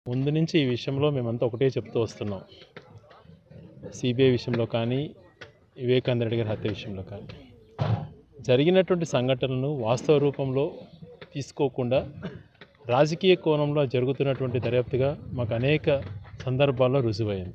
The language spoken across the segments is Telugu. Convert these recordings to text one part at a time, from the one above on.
ముందు నుంచి ఈ విషయంలో మేమంతా ఒకటే చెప్తూ వస్తున్నాం సిబిఐ విషయంలో కానీ వివేకానంద రెడ్డి గారి హత్య విషయంలో కానీ జరిగినటువంటి సంఘటనలను వాస్తవ రూపంలో తీసుకోకుండా రాజకీయ కోణంలో జరుగుతున్నటువంటి దర్యాప్తుగా మాకు అనేక సందర్భాల్లో రుజువైంది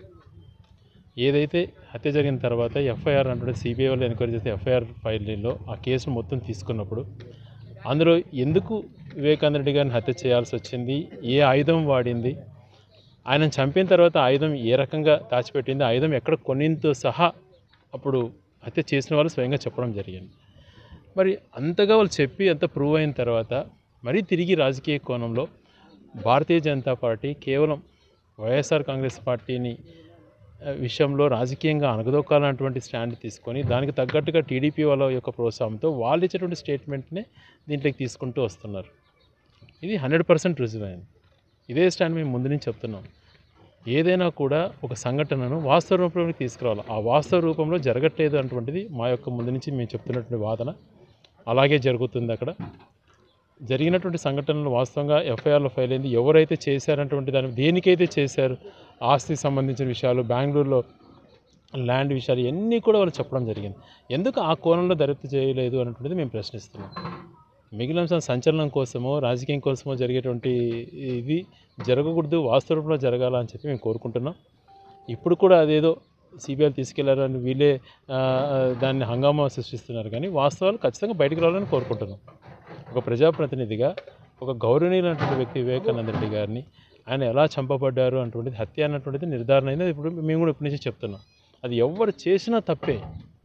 ఏదైతే హత్య జరిగిన తర్వాత ఎఫ్ఐఆర్ అంటే సిబిఐ వాళ్ళు ఎంక్వైరీ చేస్తే ఎఫ్ఐఆర్ ఫైల్లో ఆ కేసును మొత్తం తీసుకున్నప్పుడు అందులో ఎందుకు వివేకానంద రెడ్డి గారిని హత్య చేయాల్సి వచ్చింది ఏ ఆయుధం వాడింది ఆయనను చంపిన తర్వాత ఆయుధం ఏ రకంగా దాచిపెట్టింది ఆయుధం ఎక్కడ కొన్నింతో సహా అప్పుడు హత్య చేసిన వాళ్ళు స్వయంగా చెప్పడం జరిగింది మరి అంతగా వాళ్ళు చెప్పి అంత ప్రూవ్ అయిన తర్వాత మరీ తిరిగి రాజకీయ కోణంలో భారతీయ జనతా పార్టీ కేవలం వైఎస్ఆర్ కాంగ్రెస్ పార్టీని ఆ, విషయంలో రాజకీయంగా అనగదొక్కాలన్నటువంటి స్టాండ్ తీసుకొని దానికి తగ్గట్టుగా టీడీపీ వాళ్ళ యొక్క ప్రోత్సాహంతో వాళ్ళు ఇచ్చేటువంటి స్టేట్మెంట్నే దీంట్లోకి తీసుకుంటూ వస్తున్నారు ఇది హండ్రెడ్ పర్సెంట్ రుజువైంది ఇదే స్టాండ్ మేము ముందు నుంచి చెప్తున్నాం ఏదైనా కూడా ఒక సంఘటనను వాస్తవ రూపంలోకి తీసుకురావాలి ఆ వాస్తవ రూపంలో జరగట్లేదు అటువంటిది మా యొక్క ముందు నుంచి మేము చెప్తున్నటువంటి వాదన అలాగే జరుగుతుంది అక్కడ జరిగినటువంటి సంఘటనలు వాస్తవంగా ఎఫ్ఐఆర్లో ఫైల్ అయింది ఎవరైతే చేశారన్నటువంటి దాని దేనికైతే చేశారు ఆస్తికి సంబంధించిన విషయాలు బెంగళూరులో ల్యాండ్ విషయాలు ఇవన్నీ కూడా వాళ్ళు చెప్పడం జరిగింది ఎందుకు ఆ కోణంలో దర్యాప్తు చేయలేదు అన్నటువంటిది మేము ప్రశ్నిస్తున్నాం మిగిలిన అంశం సంచలనం కోసమో రాజకీయం కోసమో జరిగేటువంటి ఇది జరగకూడదు వాస్తవ రూపంలో జరగాల అని చెప్పి మేము కోరుకుంటున్నాం ఇప్పుడు కూడా అదేదో సిబిఐ తీసుకెళ్లారు అని వీళ్ళే ఆ, దాన్ని హంగామా సృష్టిస్తున్నారు కానీ వాస్తవాలు ఖచ్చితంగా బయటకు రావాలని కోరుకుంటున్నాం ఒక ప్రజాప్రతినిధిగా ఒక గౌరవనీయులైనటువంటి వ్యక్తి వివేకానంద రెడ్డి గారిని ఆయన ఎలా చంపబడ్డారు అటువంటిది హత్య అన్నటువంటిది నిర్ధారణ అయింది అది ఇప్పుడు మేము కూడా ఇప్పటి నుంచి చెప్తున్నాం అది ఎవరు చేసినా తప్పే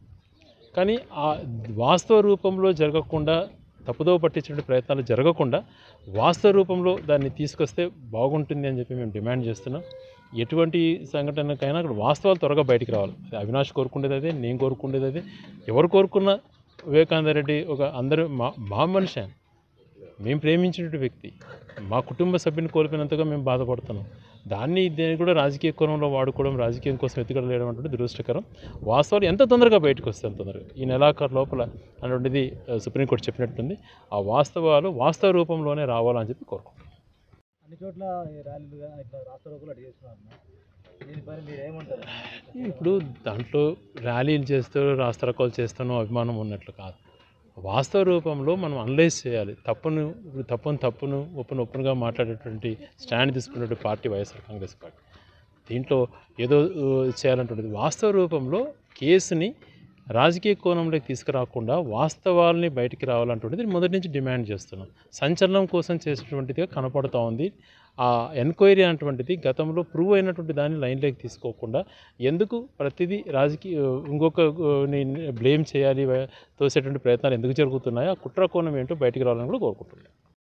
కానీ ఆ వాస్తవ రూపంలో జరగకుండా తప్పుదోవ పట్టించే ప్రయత్నాలు జరగకుండా వాస్తవ రూపంలో దాన్ని తీసుకొస్తే బాగుంటుంది అని చెప్పి మేము డిమాండ్ చేస్తున్నాం ఎటువంటి సంఘటనకైనా అక్కడ వాస్తవాలు త్వరగా బయటికి రావాలి అది అవినాష్ కోరుకునేది అదే నేను కోరుకునేది అదే ఎవరు కోరుకున్నా వివేకానంద రెడ్డి ఒక అందరూ మా మా మనిషి ఆయన మేము ప్రేమించిన వ్యక్తి మా కుటుంబ సభ్యుని కోల్పోయినంతగా మేము బాధపడుతున్నాం దాన్ని దీన్ని కూడా రాజకీయ కోణంలో వాడుకోవడం రాజకీయం కోసం ఎత్తుకడలేయడం అంటే దురదృష్టకరం వాస్తవాలు ఎంత తొందరగా బయటకు వస్తే అంత తొందరగా ఈ నెలాఖరు లోపల అటువంటిది ఆ, సుప్రీంకోర్టు చెప్పినట్టుంది ఆ వాస్తవాలు వాస్తవ రూపంలోనే రావాలని చెప్పి కోరుకుంటున్నాం అన్ని చోట్ల ఈ ర్యాలీలుగా ఇట్లా రాష్ట్ర రూపులు అటు చేస్తున్నారు దీనిపైన మీరు ఏమంటారు ఇప్పుడు దాంట్లో ర్యాలీలు చేస్తూ రాస్తారోకోలు చేస్తానో అభిమానం ఉన్నట్లు కాదు వాస్తవ రూపంలో మనం అనలైజ్ చేయాలి తప్పును ఇప్పుడు తప్పును తప్పును ఒప్పును ఒప్పునుగా మాట్లాడేటువంటి స్టాండ్ తీసుకున్నటువంటి పార్టీ వైఎస్ఆర్ కాంగ్రెస్ పార్టీ దీంట్లో ఏదో ఆ, చేయాలంటుంది వాస్తవ రూపంలో కేసుని రాజకీయ కోణంలోకి తీసుకురాకుండా వాస్తవాల్ని బయటికి రావాలంటున్నది మొదటి నుంచి డిమాండ్ చేస్తున్నాం సంచలనం కోసం చేసినటువంటిదిగా కనపడుతూ ఉంది ఆ ఎంక్వైరీ అటువంటిది గతంలో ప్రూవ్ అయినటువంటి దాన్ని లైన్లోకి తీసుకోకుండా ఎందుకు ప్రతిదీ రాజకీయ ఇంకొక బ్లేమ్ చేయాలి తోసేటువంటి ప్రయత్నాలు ఎందుకు జరుగుతున్నాయో ఆ కుట్ర కోణం ఏంటో బయటికి రావాలని కూడా కోరుకుంటున్నాను